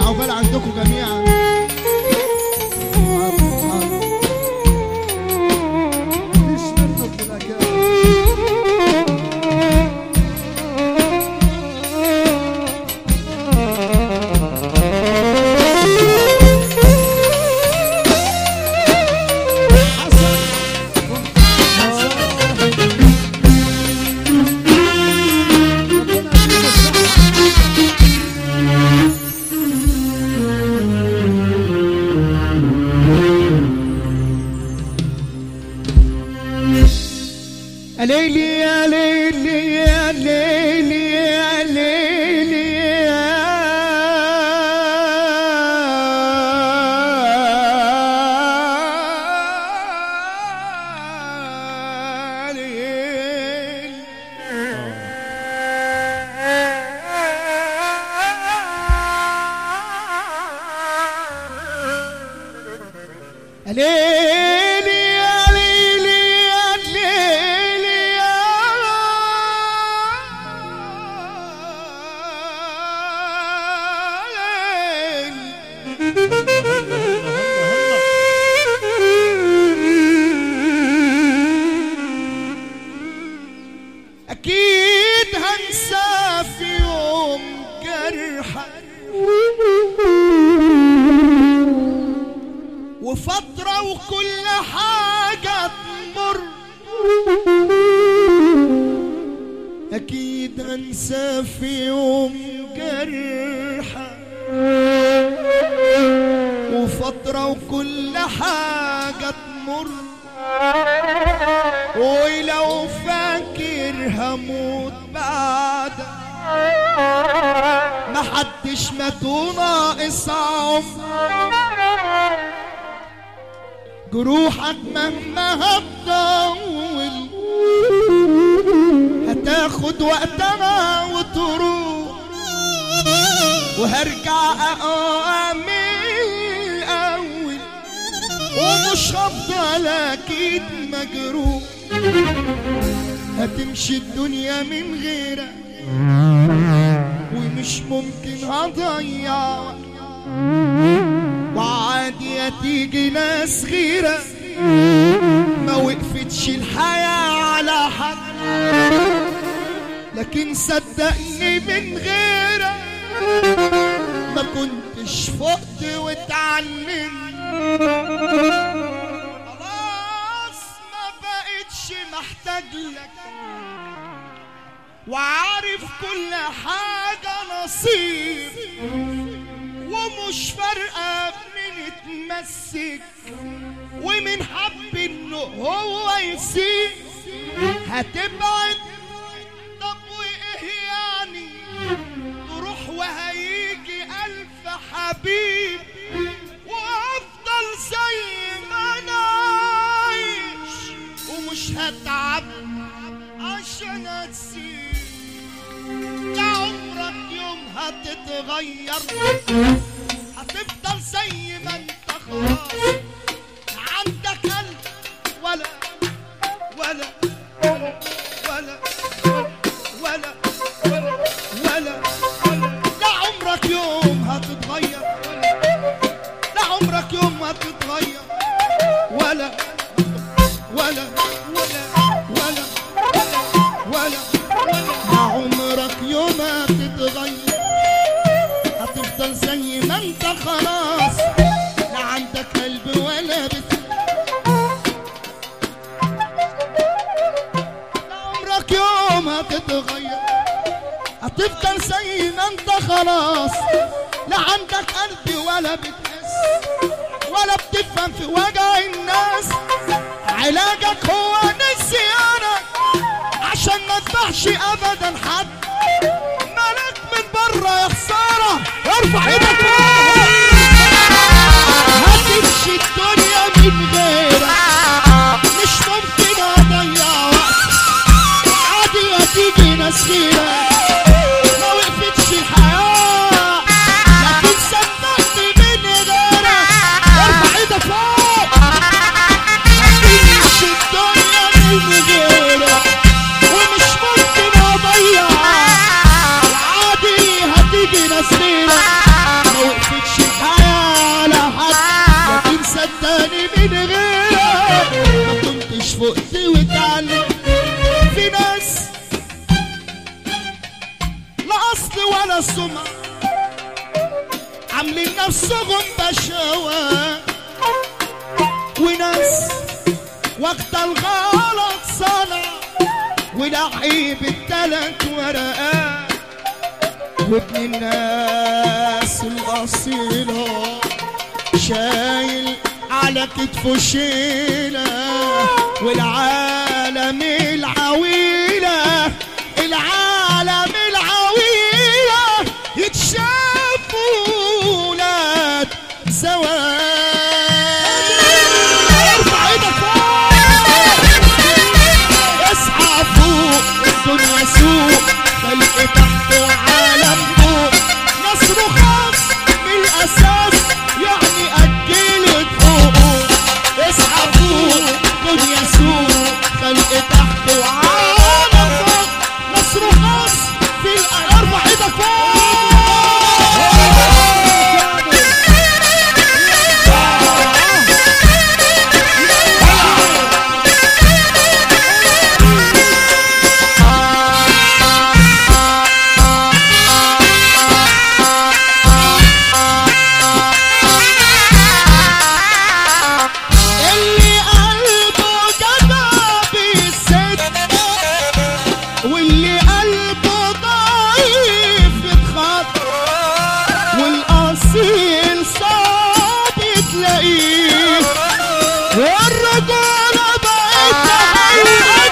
عقبال عندكم جميعا مفيش منه في الأكاذيب ربنا يديك الصحة يا ليلي يا ليلي يا ليلي يا ليلي يا ليلي يا ليلي يا ليلي يا ليلي يا أكيد هنسى في يوم جرحك وفترة وكل حاجة تمر أكيد أنسى في يوم جرحك وفترة وكل حاجة تمر ولو فاكر هموت بعدك محدش مات وناقص عمر جروحك مهما هتطول هتاخد وقتها وتروح وهرجع اقوى من الاول ومش هفضل اكيد مجروح هتمشي الدنيا من غيرك ومش ممكن هضيعك وعادي هتيجي ناس غيرة ما وقفتش الحياة على حد لكن صدقني من غيرك ما كنتش فقت واتعلمت خلاص ما بقتش محتاج لك وعارف كل حاجة نصيب ومش فارقة من اتمسك ومن حب انه هو يسيب هتبعد طب وايه يعني تروح وهيجي الف حبيب وافضل زي ما انا عايش ومش هتعب عشان اسيب لا عمرك يوم هتتغير هتفضل زي ما انت خلاص عندك قلب ولا ولا ولا ولا ولا لا عمرك يوم هتتغير لا عمرك يوم هتتغير ولا ولا ولا ولا ولا لا عمرك يوم هتتغير هتفضل زي ما انت خلاص لا عندك قلب ولا بس لا عمرك يوم هتتغير هتفضل زي ما انت خلاص لا عندك قلب ولا بتحس ولا بتفهم في وجع الناس علاجك هو نسيانك عشان ما تبحش ابدا حد مالك من بره يا خساره ارفع ايدك فوق هتمشي الدنيا من غيرك مش ممكن اضيع وقت عادي هتيجي ناس غيرك ما وقفتش الحياه لكن صدقني من غيرك ارفع ايدك فوق هتمشي الدنيا من غيرك ومش ممكن اضيع وعادي هتيجي ناس غيرك ما من غيرك ما كنتش فقت وتعلم في ناس لا اصل ولا سمعة عاملين نفسهم بشوات وناس وقت الغلط صنع ولعيب التلات ورقات وابن الناس الأصيلة شايل على كتفه شيلة والعالم العويلة العالم العويلة يتشافوا ولاد زواج ارفع ايدك فوق اصحى فوق الدنيا سوق خلق تحت وعالم فوق نصر خاص من الاساس يعني اجلت حقوق اصحى فوق الدنيا سوق خلق تحت وعالم فوق نصر خاص في الأ- ارفع ايدك فوق اللي قلبه جدع بيسد واللي قلبه ضعيف يتخط والاصيل صعب تلاقيه والرجولة بقت تهيئة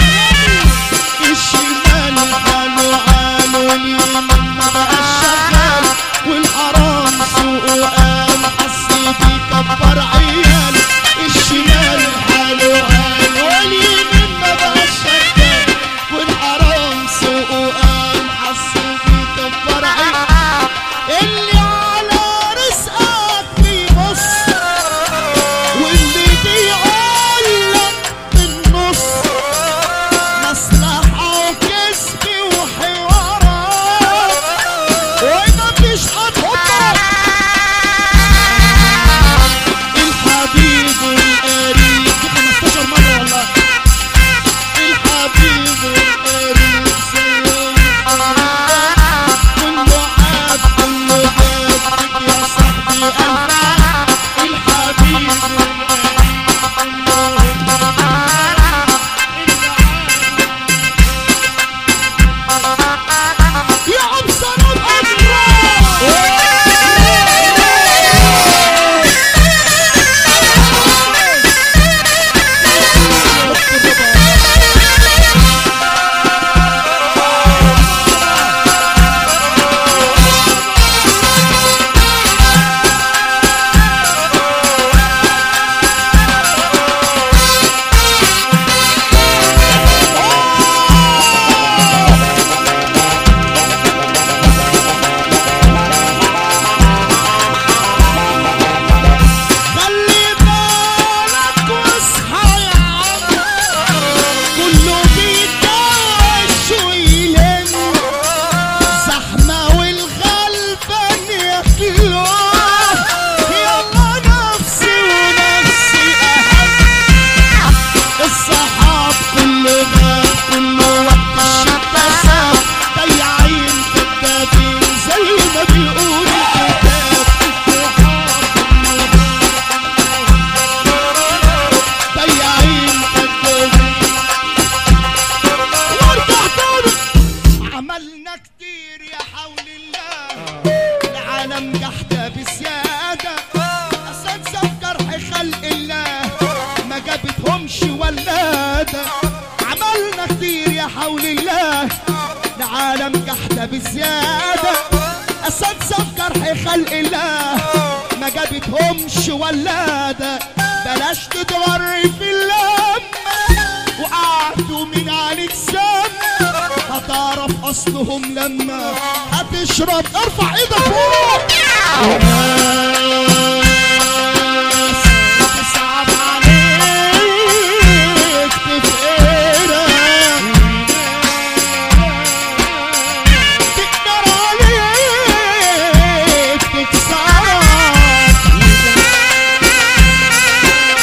الشمال حاله حاله اليمين ما بقاش شغال والحرام سوقه قام حس بيكبر عيال الشمال حاله حاله واليمين ما بقاش شغال والحرام سوقه قام حس بيكبر عيال اللي على رزقك بيبص واللي بيقول لك بالنص مصلحة وكسب وحوارات ومفيش هتحطك الحبيب والقريب دي 15 مرة والله الحبيب والقريب زيهم كله عاد كله جاب يا صاحبي ألف الحبيب والقريب يا عم سلام خلي بالك واصحى يا عم كله بيدش ويلم زحمة والغلبان ياكلوه يلا نفسي ونفسي أهم الصحاب كله غاب كله وقت الشتا ساب ضيعين كدابين زي ما بيقول الكتاب ضيعين كدابين وارجع تاني عملنا كتير يا حول الله العالم جحدة بزيادة أساتذة في جرح خلق الله ما جابتهمش ولادة عملنا كتير يا حول الله العالم جحدة بزيادة أساتذة في جرح خلق الله ما جابتهمش ولادة بلاش تتغر في اللمة وقعدوا من عليك سم هتعرف اصلهم لما هتشرب ارفع ايدك فوق وناس تصعب عليك تفقرك تقدر عليك تكسرك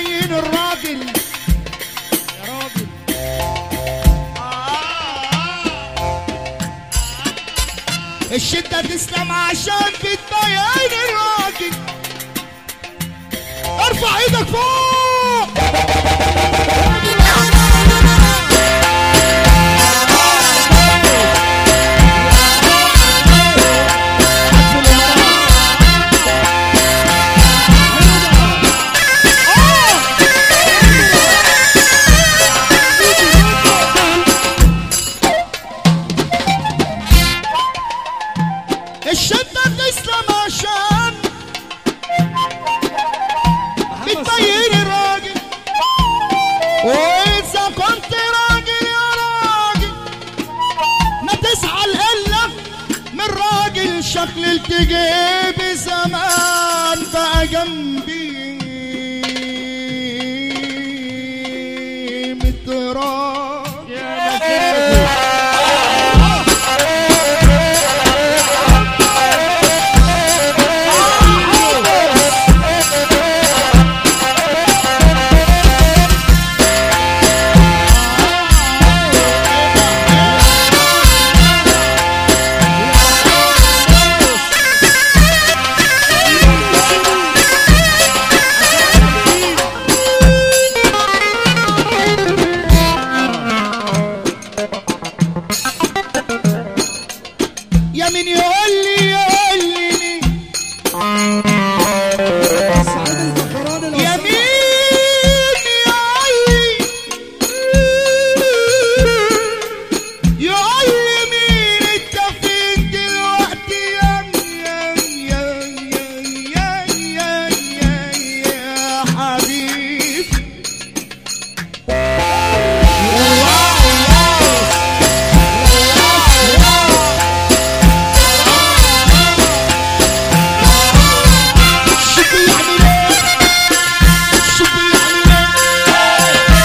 بتبين الراجل يا راجل الشدة تسلم عشان بتبين الراجل ارفع ايدك فوق الشدة تسلم عشان بتبين الراجل واذا كنت راجل يا راجل ما تزعل الا من راجل شكل التجيب زمان بقى جنبي متراجل يا مسيدي يا من يقول لي يقول لي مين سعيد الزخراني لو يا سمحت. مين يقول لي يقول لي مين انت فين دلوقتي يا يا يا يا يا يا يا حبيبي شو بيعمل ايه شو بيعمل ايه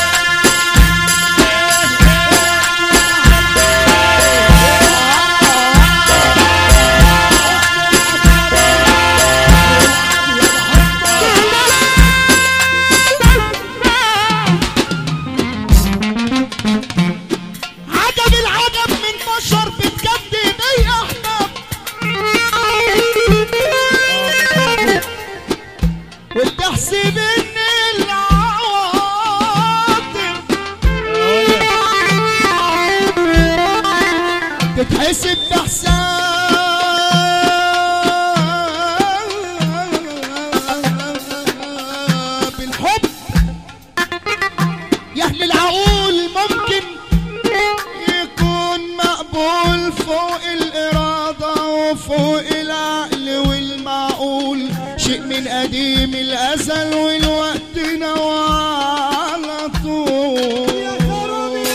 عجب العجب من بشر بتجدد اي احباب وبتحسب ان العواطف تتحسب بحساب الحب يا اهل العقول ممكن يكون مقبول فوق الإرادة وفوق العقل والمعقول شيء من قديم الأزل والوقت نوى على طول يا خرابي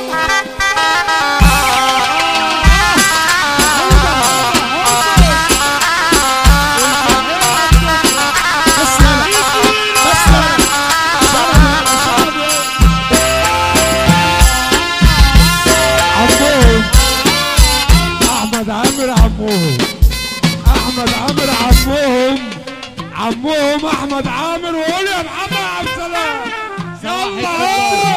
بس لا بس لا عمهم احمد عامر عمهم احمد عامر عمهم عمهم احمد عامر وقول يا محمد عبد السلام يلا